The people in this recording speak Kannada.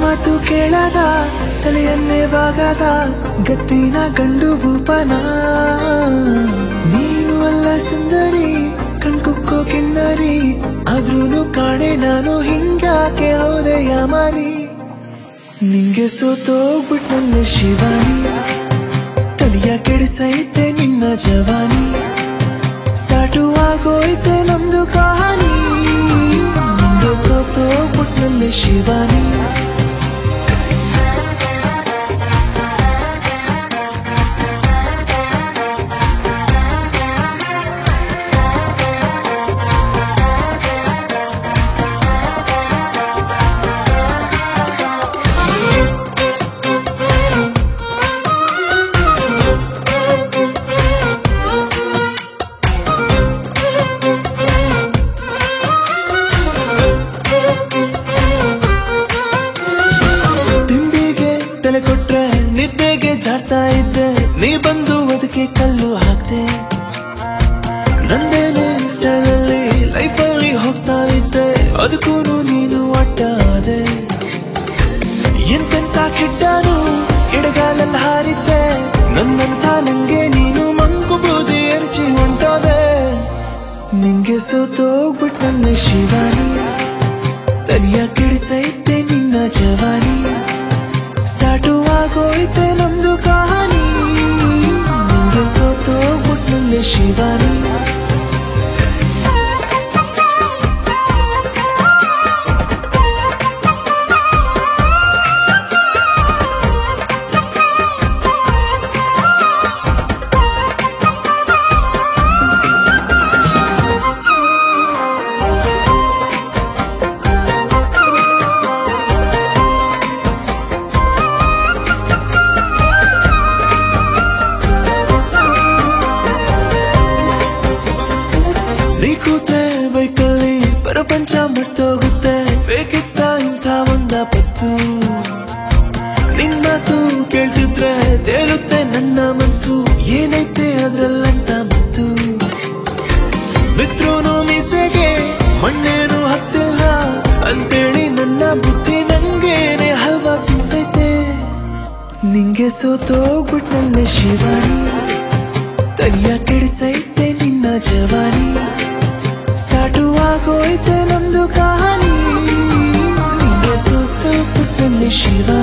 ಮಾತು ಕೇಳದ ತಲೆಯನ್ನೇ ಬಾಗದ ಗತ್ತಿನ ಗಂಡು ಭೂಪನ ನೀನು ಅಲ್ಲ ಸುಂದರಿ ಕಣ್ಕುಕ್ಕೋ ಕಿನ್ನರಿ ಆದ್ರೂನು ಕಾಣೆ ನಾನು ಹಿಂಗಾಕೆ ಹೌದೆಯ ಮಾರಿ ನಿಂಗೆ ಸೋತೋಗ್ಬಿಟ್ನಲ್ಲೇ ಶಿವಾನಿ ತಲೆಯ ಕೆಡಿಸೈತೆ ನಿನ್ನ ಜವಾನಿ ಸ್ಟಾರ್ಟು ಆಗೋಯ್ತೆ ನಮ್ದು ಕಹಾನಿ ನಿಂಗೆ ಸೋತೋಗ್ಬಿಟ್ನಲ್ಲೇ ಶಿವಾನಿ ತಿಂಡಿಗೆ ತಲೆ ಕೊಟ್ರೆ ನಿದ್ದೆಗೆ ಜಾರ್ತಾ ಇದ್ದೆ ನೀ ಬಂದು ಅದಕ್ಕೆ ಕಲ್ಲು ಹಾಕ್ದೆ ನಂದೇನೆ ಸ್ಟೈಲಲ್ಲಿ ಲೈಫಲ್ಲಿ ಹೋಗ್ತಾ ಇದ್ದೆ ಅದಕ್ಕೂ ನೀನು ಅಡ್ಡ ಆದೆ ಎಂತೆಂತ ಕೆಟ್ಟನು ಎಡಗಾಲಲ್ಲಿ ಹಾರಿದ್ದೆ ನನ್ನಂತ ನಂಗೆ ನೀನು ಮಂಕು ಬೂದಿ ಎರಚಿ ಹೊಂಟೋದೆ ನಿಂಗೆ ಸೋತೋಗ್ಬಿಟ್ನಲ್ಲೇ ಶಿವಾನಿ ತಲೆಯ ಕೆಡಿಸೈತೆ ನಿನ್ನ ಜವಾನಿ ಸ್ಟಾರ್ಟು ಆಗೋಯ್ತೆ ನಮ್ದು ಕಹಾನಿ ನಿಂಗೆ ಸೋತೋಗ್ಬಿಟ್ನಲ್ಲೇ ಶಿವಾನಿ ನೀ ಕೂತೆ ಬೈಕಲ್ಲಿ ಪ್ರಪಂಚ ಮರ್ತೋಗುತ್ತೆ ಬೇಕಿತ್ತ ಇಂಥ ಒಂದ ಪತ್ತು ನಿನ್ ಮಾತು ಕೇಳ್ತಿದ್ರೆ ತೇಲುತ್ತೆ ನನ್ನ ಮನ್ಸು ಏನೈತೆ ಅದ್ರಲ್ಲಂತ ಮತ್ತು ಮಿತ್ರೋನು ಮೀಸೆಗೆ ಮಣ್ಣೇನು ಹತ್ತಿಲ್ಲ ಅಂತೇಳಿ ನನ್ನ ಬುದ್ಧಿ ನಂಗೇನೆ ಹಲ್ವಾ ತಿನ್ಸೈತೆ ನಿಂಗೆ ಸೋತೋಗ್ಬಿಟ್ನಲ್ಲೇ ಶಿವಾನಿ ತಲೆಯ ಕೆಡಿಸೈತೆ ನಿನ್ನ ಜವಾನಿ ಸ್ಟಾರ್ಟು ಆಗೋಯ್ತೆ ನಮ್ದು ಕಹಾನಿ ನಿಂಗೆ ಸೋತೋಗ್ಬಿಟ್ನಲ್ಲೇ ಶಿವಾನಿ